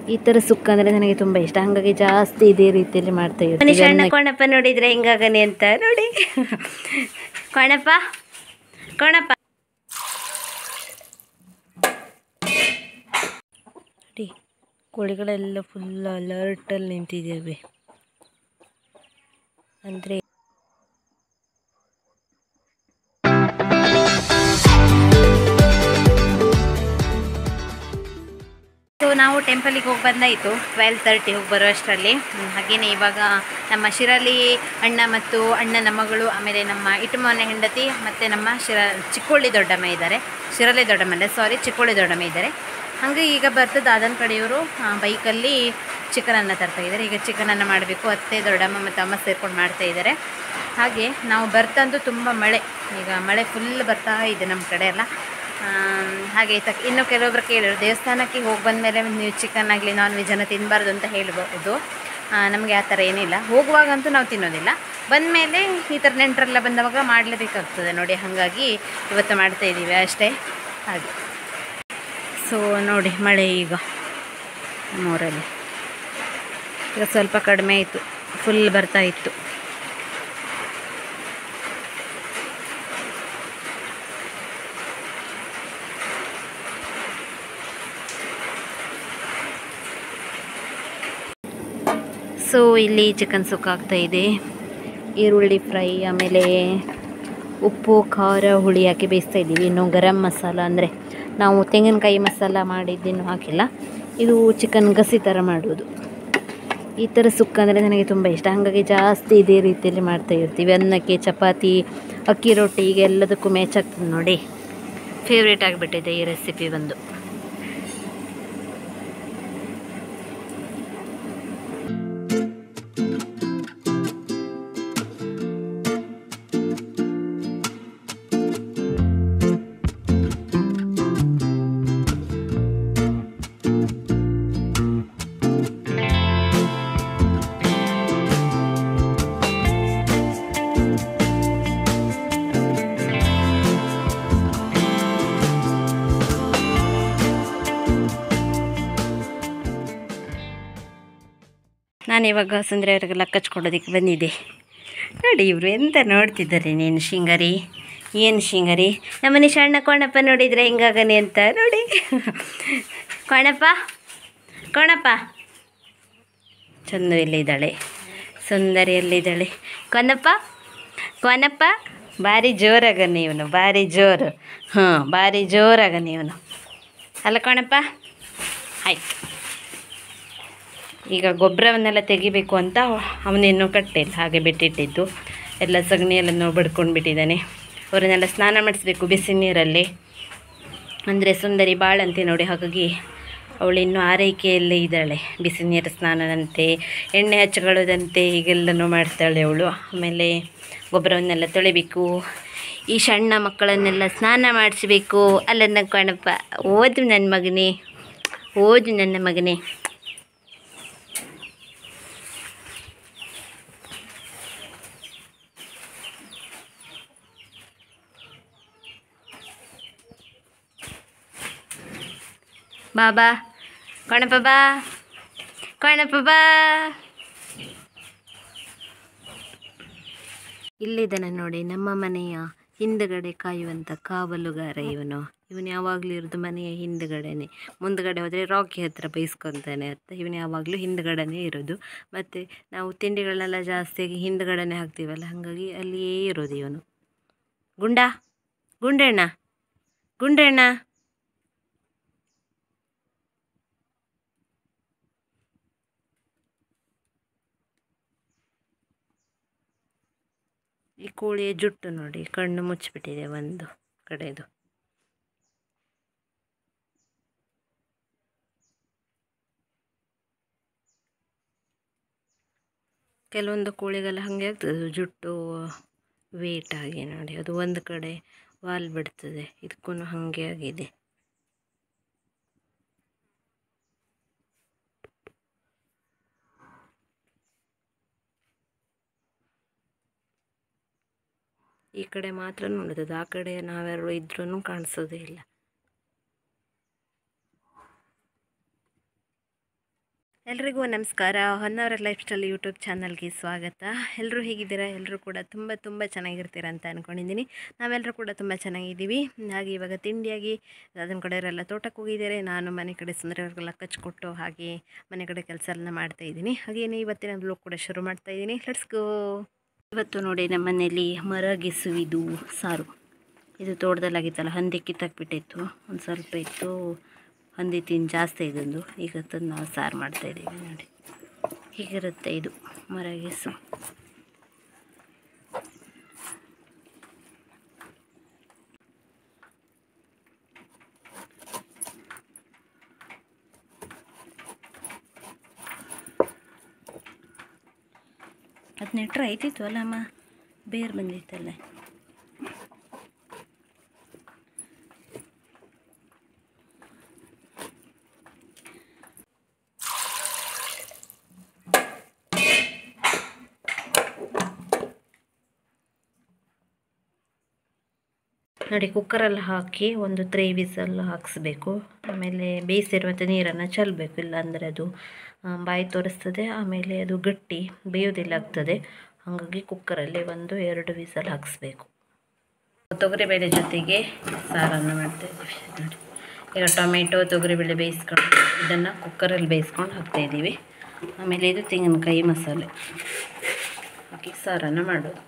ಈ ಥರ ಸುಕ್ಕ ಅಂದರೆ ನನಗೆ ತುಂಬ ಇಷ್ಟ ಹಾಗಾಗಿ ಜಾಸ್ತಿ ಇದೇ ರೀತಿಯಲ್ಲಿ ಮಾಡ್ತಾ ಇರ್ತೀನಿ ಸಣ್ಣ ಕೋಣಪ್ಪ ನೋಡಿದ್ರೆ ಹಿಂಗಾಗನೆ ಅಂತ ನೋಡಿ ಕೋಣಪ್ಪ ಕೋಣಪ್ಪ ನೋಡಿ ಕೋಳಿಗಳೆಲ್ಲ ಫುಲ್ ಅಲರ್ಟಲ್ಲಿ ನಿಂತಿದ್ದೇವೆ ಅಂದರೆ ಸೊ ನಾವು ಟೆಂಪಲಿಗೆ ಹೋಗಿ ಬಂದಾಯಿತು ಟ್ವೆಲ್ ತರ್ಟಿ ಹೋಗಿ ಬರುವಷ್ಟರಲ್ಲಿ ಹಾಗೆಯೇ ಇವಾಗ ನಮ್ಮ ಶಿರಾಲಿ ಅಣ್ಣ ಮತ್ತು ಅಣ್ಣನ ಮಗಳು ಆಮೇಲೆ ನಮ್ಮ ಇಟುಮನೆ ಹೆಂಡತಿ ಮತ್ತು ನಮ್ಮ ಶಿರ ಚಿಕ್ಕೋಳಿ ದೊಡ್ಡಮ್ಮ ಇದ್ದಾರೆ ಶಿರಾಲಿ ದೊಡ್ಡಮ್ಮ ಅಲ್ಲ ಸಾರಿ ಚಿಕ್ಕೋಳಿ ದೊಡ್ಡಮ್ಮ ಇದ್ದಾರೆ ಹಾಗೆ ಈಗ ಬರ್ತದೆ ದಾದನ ಕಡೆಯವರು ಬೈಕಲ್ಲಿ ಚಿಕನನ್ನು ತರ್ತಾ ಇದ್ದಾರೆ ಈಗ ಚಿಕನನ್ನು ಮಾಡಬೇಕು ಅತ್ತೆ ದೊಡ್ಡಮ್ಮ ಮತ್ತು ಅಮ್ಮ ಸೇರ್ಕೊಂಡು ಮಾಡ್ತಾ ಇದ್ದಾರೆ ಹಾಗೆ ನಾವು ಬರ್ತಂದು ತುಂಬ ಮಳೆ ಈಗ ಮಳೆ ಫುಲ್ ಬರ್ತಾ ಇದೆ ನಮ್ಮ ಕಡೆ ಎಲ್ಲ ಆಮ್, ಹಾಗೆ ತಕ್ ಇನ್ನು ಕೆಲವೊಬ್ರು ಕೇಳಿದ್ರು ದೇವಸ್ಥಾನಕ್ಕೆ ಹೋಗಿ ಬಂದಮೇಲೆ ನೀವು ಚಿಕನ್ ಆಗಲಿ ನಾನ್ ವೆಜ್ಜನ್ನು ತಿನ್ನಬಾರ್ದು ಅಂತ ಹೇಳ್ಬೋದು ನಮಗೆ ಆ ಥರ ಏನಿಲ್ಲ ಹೋಗುವಾಗಂತೂ ನಾವು ತಿನ್ನೋದಿಲ್ಲ ಬಂದಮೇಲೆ ಈ ಥರ ನೆಂಟರೆಲ್ಲ ಬಂದವಾಗ ಮಾಡಲೇಬೇಕಾಗ್ತದೆ ನೋಡಿ ಹಾಗಾಗಿ ಇವತ್ತು ಮಾಡ್ತಾ ಇದ್ದೀವಿ ಅಷ್ಟೇ ಹಾಗೆ ಸೊ ನೋಡಿ ಮಳೆ ಈಗ ನಮ್ಮೂರಲ್ಲಿ ಈಗ ಸ್ವಲ್ಪ ಕಡಿಮೆ ಆಯಿತು ಫುಲ್ ಬರ್ತಾ ಇತ್ತು ಸೊ ಇಲ್ಲಿ ಚಿಕನ್ ಸುಕ್ಕ ಆಗ್ತಾ ಇದೆ ಈರುಳ್ಳಿ ಫ್ರೈ ಆಮೇಲೆ ಉಪ್ಪು ಖಾರ ಹುಳಿ ಹಾಕಿ ಬೇಯಿಸ್ತಾ ಇದ್ದೀವಿ ಇನ್ನು ಗರಂ ಮಸಾಲ ಅಂದರೆ ನಾವು ತೆಂಗಿನಕಾಯಿ ಮಸಾಲ ಮಾಡಿದ್ದೇನು ಹಾಕಿಲ್ಲ ಇದು ಚಿಕನ್ ಗಸಿ ಥರ ಮಾಡೋದು ಈ ಥರ ಸುಕ್ಕ ಅಂದರೆ ನನಗೆ ತುಂಬ ಇಷ್ಟ ಹಾಗಾಗಿ ಜಾಸ್ತಿ ಇದೇ ರೀತಿಯಲ್ಲಿ ಮಾಡ್ತಾ ಇರ್ತೀವಿ ಅನ್ನಕ್ಕೆ ಚಪಾತಿ ಅಕ್ಕಿ ರೊಟ್ಟಿ ಈಗ ಎಲ್ಲದಕ್ಕೂ ಮ್ಯಾಚ್ ಆಗ್ತದೆ ನೋಡಿ ಫೇವ್ರೇಟ್ ಆಗಿಬಿಟ್ಟಿದೆ ಈ ರೆಸಿಪಿ ಬಂದು ನಾನು ಇವಾಗ ಸುಂದರ ಅವರಿಗೆಲ್ಲ ಕಚ್ಕೊಡೋದಕ್ಕೆ ಬಂದಿದ್ದೆ ನೋಡಿ ಇವರು ಎಂತ ನೋಡ್ತಿದ್ದಾರೆ ನೀನು ಶಿಂಗರಿ ಏನು ಶಿಂಗರಿ ನಮ್ಮನೆ ಸಣ್ಣ ಕೋಣಪ್ಪ ನೋಡಿದರೆ ಹೆಂಗಾಗನೆ ಅಂತ ನೋಡಿ ಕೋಣಪ್ಪ ಕೋಣಪ್ಪ ಚಂದು ಎಲ್ಲಿದ್ದಾಳೆ ಸುಂದರಿ ಎಲ್ಲಿದ್ದಾಳೆ ಕೊನಪ್ಪ ಕೊನಪ್ಪ ಭಾರಿ ಜೋರಾಗನೆ ಇವನು ಭಾರಿ ಜೋರು ಹಾಂ ಭಾರಿ ಜೋರಾಗನೆ ಇವನು ಅಲ್ಲ ಕೋಣಪ್ಪ ಆಯ್ತು ಈಗ ಗೊಬ್ಬರವನ್ನೆಲ್ಲ ತೆಗಿಬೇಕು ಅಂತ ಅವನಿನ್ನೂ ಕಟ್ಟಿಲ್ಲ ಹಾಗೆ ಬಿಟ್ಟಿಟ್ಟಿದ್ದು ಎಲ್ಲ ಸಗಣಿಯೆಲ್ಲ ಬಡ್ಕೊಂಡು ಬಿಟ್ಟಿದ್ದಾನೆ ಅವರನ್ನೆಲ್ಲ ಸ್ನಾನ ಮಾಡಿಸ್ಬೇಕು ಬಿಸಿ ನೀರಲ್ಲಿ ಅಂದರೆ ಸುಂದರಿ ಬಾಳಂತೆ ನೋಡಿ ಹಾಗಾಗಿ ಅವಳು ಇನ್ನೂ ಆರೈಕೆಯಲ್ಲೇ ಇದ್ದಾಳೆ ಬಿಸಿ ನೀರು ಸ್ನಾನದಂತೆ ಎಣ್ಣೆ ಹಚ್ಕೊಳ್ಳೋದಂತೆ ಹೀಗೆಲ್ಲನೂ ಮಾಡ್ತಾಳೆ ಅವಳು ಆಮೇಲೆ ಗೊಬ್ಬರವನ್ನೆಲ್ಲ ತೊಳಿಬೇಕು ಈ ಸಣ್ಣ ಮಕ್ಕಳನ್ನೆಲ್ಲ ಸ್ನಾನ ಮಾಡಿಸ್ಬೇಕು ಅಲ್ಲ ನನ್ನ ಕಣಪ್ಪ ಓದು ನನ್ನ ಮಗನೇ ಓದು ನನ್ನ ಮಗನೇ ಬಾಬಾ ಕಣಪ್ಪ ಬಾ ಕಣಪ್ಪ ಬಾ ಇಲ್ಲಿದ್ದಾನೆ ನೋಡಿ ನಮ್ಮ ಮನೆಯ ಹಿಂದುಗಡೆ ಕಾಯುವಂಥ ಕಾವಲುಗಾರ ಇವನು ಇವನು ಯಾವಾಗಲೂ ಇರೋದು ಮನೆಯ ಹಿಂದುಗಡೆನೆ ಮುಂದುಗಡೆ ಹೋದರೆ ರಾಕಿ ಹತ್ರ ಬೈಸ್ಕೊತಾನೆ ಅಂತ ಇವನು ಯಾವಾಗಲೂ ಹಿಂದುಗಡೆನೇ ಇರೋದು ಮತ್ತು ನಾವು ತಿಂಡಿಗಳನ್ನೆಲ್ಲ ಜಾಸ್ತಿಯಾಗಿ ಹಿಂದುಗಡೆನೇ ಹಾಕ್ತೀವಲ್ಲ ಹಾಗಾಗಿ ಅಲ್ಲಿಯೇ ಇರೋದು ಇವನು ಗುಂಡ ಗುಂಡಣ್ಣ ಗುಂಡಣ್ಣ ಈ ಕೋಳಿಯ ಜುಟ್ಟು ನೋಡಿ ಕಣ್ಣು ಮುಚ್ಚಿಬಿಟ್ಟಿದೆ ಒಂದು ಕಡೆದು ಕೆಲವೊಂದು ಕೋಳಿಗೆಲ್ಲ ಹಾಗೆ ಆಗ್ತದೆ ಅದು ಜುಟ್ಟು ವೇಟ್ ಆಗಿ ನೋಡಿ ಅದು ಒಂದು ಕಡೆ ವಾಲ್ ಬಿಡ್ತದೆ ಇದಕ್ಕೂ ಹಾಗೆ ಆಗಿದೆ ಈ ಕಡೆ ಮಾತ್ರ ನೋಡೋದು ಆ ಕಡೆ ನಾವ್ಯಾರು ಇದ್ರೂ ಕಾಣಿಸೋದೇ ಇಲ್ಲ ಎಲ್ರಿಗೂ ನಮಸ್ಕಾರ ಹೊನ್ನವರ ಲೈಫ್ ಸ್ಟೈಲ್ ಯೂಟ್ಯೂಬ್ ಚಾನಲ್ಗೆ ಸ್ವಾಗತ ಎಲ್ಲರೂ ಹೇಗಿದ್ದೀರಾ ಎಲ್ಲರೂ ಕೂಡ ತುಂಬ ತುಂಬ ಚೆನ್ನಾಗಿರ್ತೀರ ಅಂತ ಅಂದ್ಕೊಂಡಿದ್ದೀನಿ ನಾವೆಲ್ಲರೂ ಕೂಡ ತುಂಬ ಚೆನ್ನಾಗಿದ್ದೀವಿ ಹಾಗೆ ಇವಾಗ ತಿಂಡಿಯಾಗಿ ಅದನ್ನ ಕಡೆಯವರೆಲ್ಲ ತೋಟಕ್ಕೆ ಹೋಗಿದ್ದಾರೆ ನಾನು ಮನೆ ಕಡೆ ಸುಂದರವ್ರಿಗೆಲ್ಲ ಕಚ್ಕೊಟ್ಟು ಹಾಗೆ ಮನೆ ಕಡೆ ಕೆಲಸ ಎಲ್ಲ ಮಾಡ್ತಾಯಿದ್ದೀನಿ ಹಾಗೆಯೇ ಇವತ್ತಿನ ಬ್ಲೋಗ್ ಕೂಡ ಶುರು ಮಾಡ್ತಾಯಿದ್ದೀನಿ ಲೆಟ್ಸ್ ಗೋ ಇವತ್ತು ನೋಡಿ ನಮ್ಮ ಮನೆಯಲ್ಲಿ ಮರಗೆಸುವಿದು ಸಾರು ಇದು ತೋಟದಲ್ಲಾಗಿತ್ತಲ್ಲ ಹಂದಿ ಕಿತ್ತಾಕ್ಬಿಟ್ಟಿತ್ತು ಒಂದು ಸ್ವಲ್ಪ ಇತ್ತು ಹಂದಿ ತಿಂದು ಜಾಸ್ತಿ ಇದೊಂದು ಈಗ ತಂದು ನಾವು ಸಾರು ಮಾಡ್ತಾಯಿದ್ದೀವಿ ನೋಡಿ ಹೀಗಿರುತ್ತೆ ಇದು ಮರಗೆಸು ಅದು ನೆಟ್ರೆ ಐತಿತ್ತು ಅಲ್ಲ ಅಮ್ಮ ಬೇರು ಬಂದಿತ್ತಲ್ಲ ನೋಡಿ ಕುಕ್ಕರಲ್ಲಿ ಹಾಕಿ ಒಂದು ತ್ರೀ ವಿಸಲ್ ಹಾಕಿಸ್ಬೇಕು ಆಮೇಲೆ ಬೇಯಿಸಿರುವಂಥ ನೀರನ್ನು ಚೆಲ್ಲಬೇಕು ಇಲ್ಲಾಂದರೆ ಅದು ಆ, ಬಾಯಿ ತೋರಿಸ್ತದೆ ಆಮೇಲೆ ಅದು ಗಟ್ಟಿ ಬೇಯೋದಿಲ್ಲ ಆಗ್ತದೆ ಹಾಗಾಗಿ ಕುಕ್ಕರಲ್ಲಿ ಒಂದು ಎರಡು ವಿಸಲ್ ಹಾಕಿಸ್ಬೇಕು ತೊಗರಿಬೇಳೆ ಜೊತೆಗೆ ಸಾರನ್ನು ಮಾಡ್ತಾ ಇದ್ದೀವಿ ನೋಡಿ ಈಗ ಟೊಮೆಟೊ ತೊಗರಿಬೇಳೆ ಬೇಯಿಸ್ಕೊಂಡು ಇದನ್ನು ಕುಕ್ಕರಲ್ಲಿ ಬೇಯಿಸ್ಕೊಂಡು ಹಾಕ್ತಾಯಿದ್ದೀವಿ ಆಮೇಲೆ ಇದು ತೆಂಗಿನಕಾಯಿ ಮಸಾಲೆ ಹಾಕಿ ಸಾರನ್ನು ಮಾಡೋದು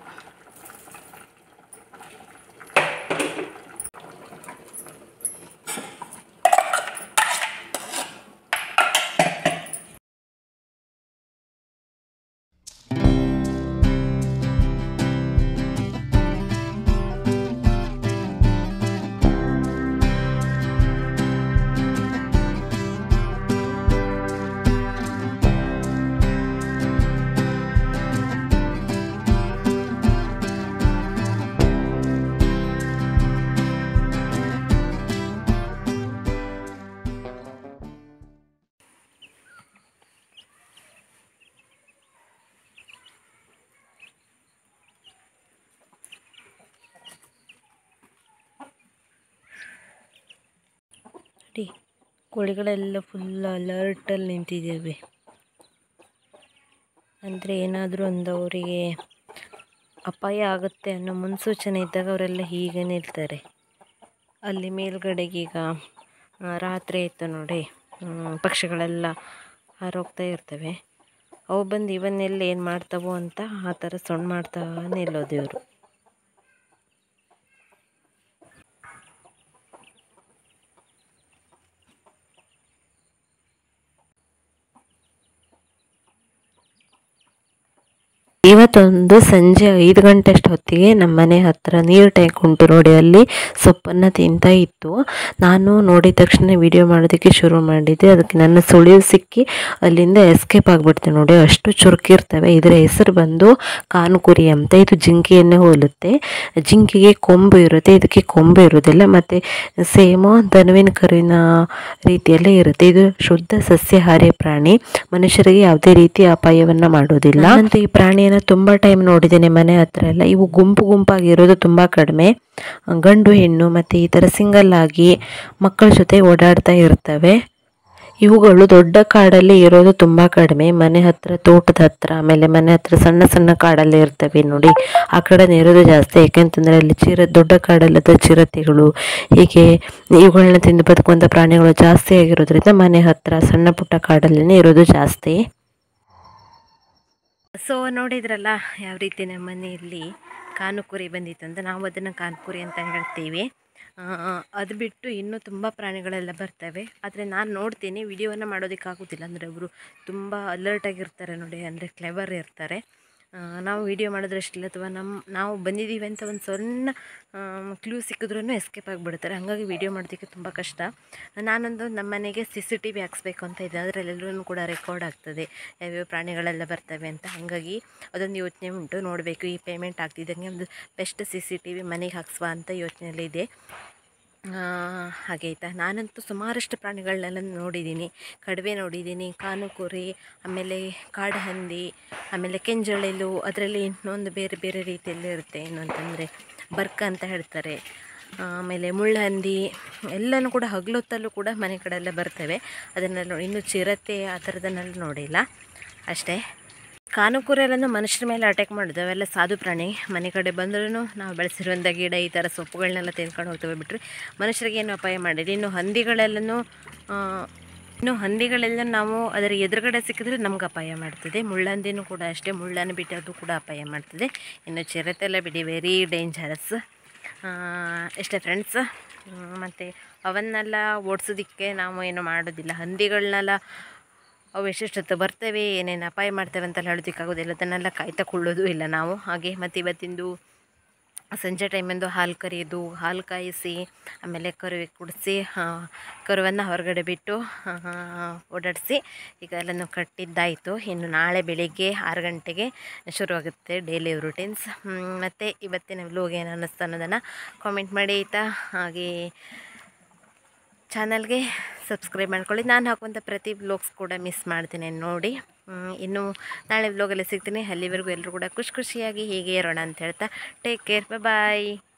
ನೋಡಿ ಕೋಳಿಗಳೆಲ್ಲ ಫುಲ್ ಅಲರ್ಟಲ್ಲಿ ನಿಂತಿದ್ದಾವೆ ಅಂದರೆ ಏನಾದರೂ ಒಂದು ಅವರಿಗೆ ಅಪಾಯ ಆಗುತ್ತೆ ಅನ್ನೋ ಮುನ್ಸೂಚನೆ ಇದ್ದಾಗ ಅವರೆಲ್ಲ ಹೀಗೆ ನಿಲ್ತಾರೆ ಅಲ್ಲಿ ಮೇಲ್ಗಡೆಗೆ ಈಗ ಆ, ರಾತ್ರಿ ಆಯಿತು ನೋಡಿ ಹ್ಮ್, ಪಕ್ಷಿಗಳೆಲ್ಲ ಹಾರೋಗ್ತಾ ಇರ್ತವೆ ಅವು ಬಂದು ಇವನ್ನೆಲ್ಲ ಏನು ಮಾಡ್ತಾವೋ ಅಂತ ಆ ಥರ ಸೊಂಡು ಮಾಡ್ತಾ ನಿಲ್ಲೋದು ಇವರು ಇವತ್ತೊಂದು ಸಂಜೆ ಐದು ಗಂಟೆ ಅಷ್ಟು ಹೊತ್ತಿಗೆ ನಮ್ಮ ಮನೆ ಹತ್ತಿರ ನೀರು ಟ್ಯಾಂಕ್ ಉಂಟು ನೋಡಿ ಅಲ್ಲಿ ಸೊಪ್ಪನ್ನು ತಿಂತಾ ಇತ್ತು ನಾನು ನೋಡಿದ ತಕ್ಷಣ ವಿಡಿಯೋ ಮಾಡೋದಕ್ಕೆ ಶುರು ಮಾಡಿದ್ದೆ ಅದಕ್ಕೆ ನನ್ನ ಸುಳಿವು ಸಿಕ್ಕಿ ಅಲ್ಲಿಂದ ಎಸ್ಕೇಪ್ ಆಗಿಬಿಡ್ತೆ ನೋಡಿ ಅಷ್ಟು ಚುರುಕಿರ್ತವೆ ಇದರ ಹೆಸರು ಬಂದು ಕಾನುಕುರಿ ಅಂತ ಇದು ಜಿಂಕೆಯನ್ನೇ ಹೋಲುತ್ತೆ ಜಿಂಕೆಗೆ ಕೊಂಬು ಇರುತ್ತೆ ಇದಕ್ಕೆ ಕೊಂಬು ಇರೋದಿಲ್ಲ ಮತ್ತು ಸೇಮು ದನವಿನ ಕರುವಿನ ರೀತಿಯಲ್ಲೇ ಇರುತ್ತೆ ಇದು ಶುದ್ಧ ಸಸ್ಯಾಹಾರಿ ಪ್ರಾಣಿ ಮನುಷ್ಯರಿಗೆ ಯಾವುದೇ ರೀತಿ ಅಪಾಯವನ್ನು ಮಾಡೋದಿಲ್ಲ ಅಂತ ಈ ಪ್ರಾಣಿಯನ್ನು ತುಂಬ ಟೈಮ್ ನೋಡಿದ್ದೇನೆ ಮನೆ ಹತ್ರ ಎಲ್ಲ ಇವು ಗುಂಪು ಗುಂಪಾಗಿರೋದು ತುಂಬ ಕಡಿಮೆ ಗಂಡು ಹೆಣ್ಣು ಮತ್ತು ಈ ಥರ ಸಿಂಗಲ್ ಆಗಿ ಮಕ್ಕಳ ಜೊತೆ ಓಡಾಡ್ತಾ ಇರ್ತವೆ ಇವುಗಳು ದೊಡ್ಡ ಕಾಡಲ್ಲಿ ಇರೋದು ತುಂಬ ಕಡಿಮೆ ಮನೆ ಹತ್ರ ತೋಟದ ಹತ್ರ ಆಮೇಲೆ ಮನೆ ಹತ್ರ ಸಣ್ಣ ಸಣ್ಣ ಕಾಡಲ್ಲಿ ಇರ್ತವೆ ನೋಡಿ ಆ ಕಡೆ ಇರೋದು ಜಾಸ್ತಿ ಯಾಕೆಂತಂದರೆ ಅಲ್ಲಿ ಚಿರ ದೊಡ್ಡ ಕಾಡಲ್ಲದ ಚಿರತೆಗಳು ಹೀಗೆ ಇವುಗಳನ್ನ ತಿಂದು ಬದುಕುವಂಥ ಪ್ರಾಣಿಗಳು ಜಾಸ್ತಿ ಆಗಿರೋದ್ರಿಂದ ಮನೆ ಹತ್ರ ಸಣ್ಣ ಪುಟ್ಟ ಕಾಡಲ್ಲೇ ಇರೋದು ಜಾಸ್ತಿ ಸೊ ನೋಡಿದ್ರಲ್ಲ ಯಾವ ರೀತಿ ನಮ್ಮ ಮನೆಯಲ್ಲಿ ಕಾನುಕುರಿ ಬಂದಿತ್ತು ಅಂತ ನಾವು ಅದನ್ನು ಕಾನುಕುರಿ ಅಂತ ಹೇಳ್ತೀವಿ ಆ, ಅದು ಬಿಟ್ಟು ಇನ್ನೂ ತುಂಬ ಪ್ರಾಣಿಗಳೆಲ್ಲ ಬರ್ತವೆ ಆದರೆ ನಾನು ನೋಡ್ತೀನಿ ವಿಡಿಯೋವನ್ನು ಮಾಡೋದಕ್ಕಾಗೋದಿಲ್ಲ ಅಂದರೆ ಅವರು ತುಂಬ ಅಲರ್ಟಾಗಿರ್ತಾರೆ ನೋಡಿ ಅಂದರೆ ಕ್ಲೆವರ್ ಇರ್ತಾರೆ ಆ, ನಾವು ವಿಡಿಯೋ ಮಾಡಿದ್ರಷ್ಟಿಲ್ಲ ಅಥವಾ ನಮ್ಮ ನಾವು ಬಂದಿದ್ದೀವಿ ಅಂತ ಒಂದು ಸಣ್ಣ ಕ್ಲೂ ಸಿಕ್ಕಿದ್ರೂ ಎಸ್ಕೇಪ್ ಆಗಿಬಿಡ್ತಾರೆ ಹಾಗಾಗಿ ವಿಡಿಯೋ ಮಾಡೋದಕ್ಕೆ ತುಂಬ ಕಷ್ಟ ನಾನೊಂದು ನಮ್ಮ ಮನೆಗೆ ಸಿ ಸಿ ಟಿ ವಿ ಹಾಕ್ಸ್ಬೇಕು ಅಂತ ಇದೆ ಅದರಲ್ಲೆಲ್ಲರೂ ಕೂಡ ರೆಕಾರ್ಡ್ ಆಗ್ತದೆ ಯಾವ್ಯಾವ ಪ್ರಾಣಿಗಳೆಲ್ಲ ಬರ್ತವೆ ಅಂತ ಹಾಗಾಗಿ ಅದೊಂದು ಯೋಚನೆ ಉಂಟು ನೋಡಬೇಕು ಈ ಪೇಮೆಂಟ್ ಆಗ್ತಿದ್ದಂಗೆ ಒಂದು best C C T V ಮನೆಗೆ ಹಾಕ್ಸುವ ಅಂತ ಯೋಚನೆಯಲ್ಲಿದೆ ಆ, ಹಾಗೆ ಆಯಿತಾ ನಾನಂತೂ ಸುಮಾರಷ್ಟು ಪ್ರಾಣಿಗಳನ್ನೆಲ್ಲ ನೋಡಿದ್ದೀನಿ ಕಡವೆ ನೋಡಿದ್ದೀನಿ ಕಾನುಕುರಿ ಆಮೇಲೆ ಕಾಡುಹಂದಿ ಆಮೇಲೆ ಕೆಂಜಳೆಲು ಅದರಲ್ಲಿ ಇನ್ನೊಂದು ಬೇರೆ ಬೇರೆ ರೀತಿಯಲ್ಲಿ ಇರುತ್ತೆ ಏನು ಅಂತಂದರೆ ಬರ್ಕ ಅಂತ ಹೇಳ್ತಾರೆ ಆಮೇಲೆ ಮುಳ್ಳಹಂದಿ ಎಲ್ಲನೂ ಕೂಡ ಹಗಲೊತ್ತಲ್ಲೂ ಕೂಡ ಮನೆ ಕಡೆ ಎಲ್ಲ ಬರ್ತವೆ ಅದನ್ನೆಲ್ಲ ನೋಡಿ ಇನ್ನೂ ಚಿರತೆ ಆ ಥರದನ್ನೆಲ್ಲ ನೋಡಿಲ್ಲ ಅಷ್ಟೇ ಕಾನುಕುರೆಲ್ಲನ್ನು ಮನುಷ್ಯರ ಮೇಲೆ ಅಟ್ಯಾಕ್ ಮಾಡೋದು ಅವೆಲ್ಲ ಸಾಧು ಪ್ರಾಣಿ ಮನೆ ಕಡೆ ಬಂದ್ರೂ ನಾವು ಬೆಳೆಸಿರುವಂಥ ಗಿಡ ಈ ಥರ ಸೊಪ್ಪುಗಳನ್ನೆಲ್ಲ ತಿನ್ಕೊಂಡು ಹೋಗ್ತೇವೆ ಬಿಟ್ಟರೆ ಮನುಷ್ಯರಿಗೆ ಏನು ಅಪಾಯ ಮಾಡಿಲ್ಲ ಇನ್ನು ಹಂದಿಗಳೆಲ್ಲನೂ ಆ, ಇನ್ನು ಹಂದಿಗಳೆಲ್ಲ ನಾವು ಅದರ ಎದುರುಗಡೆ ಸಿಕ್ಕಿದ್ರೆ ನಮ್ಗೆ ಅಪಾಯ ಮಾಡ್ತದೆ ಮುಳ್ಳಂದಿನೂ ಕೂಡ ಅಷ್ಟೇ ಮುಳ್ಳನ್ನು ಬಿಟ್ಟು ಅದು ಕೂಡ ಅಪಾಯ ಮಾಡ್ತದೆ ಇನ್ನು ಚಿರತೆಲ್ಲ ಬಿಡಿ ವೆರಿ ಡೇಂಜರಸ್ ಇಷ್ಟೇ ಫ್ರೆಂಡ್ಸ್ ಮತ್ತು ಅವನ್ನೆಲ್ಲ ಓಡಿಸೋದಕ್ಕೆ ನಾವು ಏನು ಮಾಡೋದಿಲ್ಲ ಹಂದಿಗಳನ್ನೆಲ್ಲ ಅವು ಎಷ್ಟೆಷ್ಟೊತ್ತು ಬರ್ತವೆ ಏನೇನು ಅಪಾಯ ಮಾಡ್ತೇವೆ ಅಂತೆಲ್ಲ ಹೇಳೋದಕ್ಕಾಗೋದಿಲ್ಲ ಅದನ್ನೆಲ್ಲ ಕಾಯ್ತಾ ಕೊಳ್ಳೋದು ಇಲ್ಲ ನಾವು ಹಾಗೆ ಮತ್ತು ಇವತ್ತಿಂದು ಸಂಜೆ ಟೈಮಿಂದು ಹಾಲು ಕರೆಯೋದು ಹಾಲು ಕಾಯಿಸಿ ಆಮೇಲೆ ಕರುವಿಗೆ ಕುಡಿಸಿ ಕರುವನ್ನು ಹೊರಗಡೆ ಬಿಟ್ಟು ಓಡಾಡಿಸಿ ಈಗ ಎಲ್ಲನೂ ಕಟ್ಟಿದ್ದಾಯಿತು ಇನ್ನು ನಾಳೆ ಬೆಳಿಗ್ಗೆ ಆರು ಗಂಟೆಗೆ ಶುರುವಾಗುತ್ತೆ ಡೈಲಿ ರುಟೀನ್ಸ್ ಮತ್ತು ಇವತ್ತಿನ ವ್ಲೋಗ್ ಏನು ಅನ್ನಿಸ್ತು ಅನ್ನೋದನ್ನು ಕಾಮೆಂಟ್ ಮಾಡಿ ಆಯಿತಾ ಹಾಗೆ ಚಾನಲ್ಗೆ ಸಬ್ಸ್ಕ್ರೈಬ್ ಮಾಡ್ಕೊಳ್ಳಿ ನಾನು ಹಾಕುವಂಥ ಪ್ರತಿ ವ್ಲಾಗ್ಸ್ ಕೂಡ ಮಿಸ್ ಮಾಡ್ತೀನಿ ನೋಡಿ ಹ್ಮ್, ಇನ್ನು ನಾಳೆ ವ್ಲಾಗಲ್ಲಿ ಸಿಗ್ತೀನಿ ಅಲ್ಲಿವರೆಗೂ ಎಲ್ಲರೂ ಕೂಡ ಖುಷಿ ಖುಷಿಯಾಗಿ ಹೀಗೆ ಇರೋಣ ಅಂತ ಹೇಳ್ತಾ ಟೇಕ್ ಕೇರ್ ಬಾಯ್